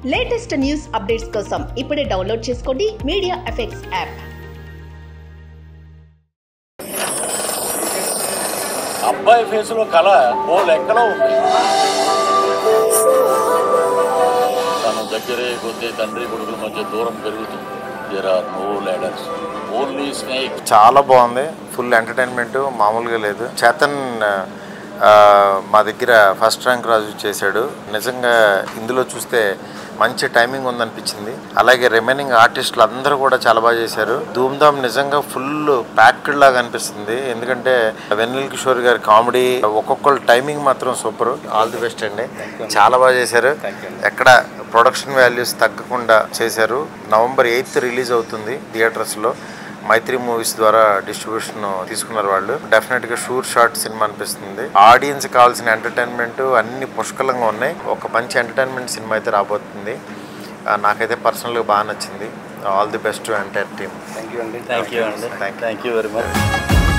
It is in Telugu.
లేటెస్ట్ న్యూస్ అప్డేట్స్ కోసం ఇప్పుడే డౌన్లోడ్ చేసుకోండి మీడియా ఎఫెక్ట్స్ యాప్ అబ్బాయి ఫేసులో కళ ఓ లెక్కలో ఉంది తను దగ్గరే కొద్దీ తండ్రి కొడుకుల మధ్య దూరం పెరుగుతుంది there are no ladders only snake చాలా బాగుంది ఫుల్ ఎంటర్టైన్మెంట్ మామూలుగా లేదు చేతన్ ఆ, మా దగ్గర ఫస్ట్ ర్యాంక్ రాజు చేశాడు నిజంగా ఇందులో చూస్తే మంచి టైమింగ్ ఉందనిపించింది అలాగే రిమైనింగ్ ఆర్టిస్టులు అందరూ కూడా చాలా బాగా చేశారు ధూమ్ధామ్ నిజంగా ఫుల్ ప్యాక్డ్ లాగా అనిపిస్తుంది ఎందుకంటే వెన్నెల కిషోర్ గారి కామెడీ ఒక్కొక్కరు టైమింగ్ మాత్రం సూపర్ ఆల్ ది బెస్ట్ అండి చాలా బాగా చేశారు ఎక్కడ ప్రొడక్షన్ వాల్యూస్ తగ్గకుండా చేశారు నవంబర్ ఎయిత్ రిలీజ్ అవుతుంది థియేటర్స్లో మైత్రి మూవీస్ ద్వారా డిస్ట్రిబ్యూషన్ తీసుకున్నారు వాళ్ళు డెఫినెట్ గా షూర్ షార్ట్ సినిమా అనిపిస్తుంది ఆడియన్స్ కావాల్సిన ఎంటర్టైన్మెంట్ అన్ని పుష్కలంగా ఉన్నాయి ఒక మంచి ఎంటర్టైన్మెంట్ సినిమా అయితే రాబోతుంది ఆ, నాకైతే పర్సనల్గా బాగా నచ్చింది all the best entire team thank you అండి థ్యాంక్ యూ అండి Thank you. Thank you very much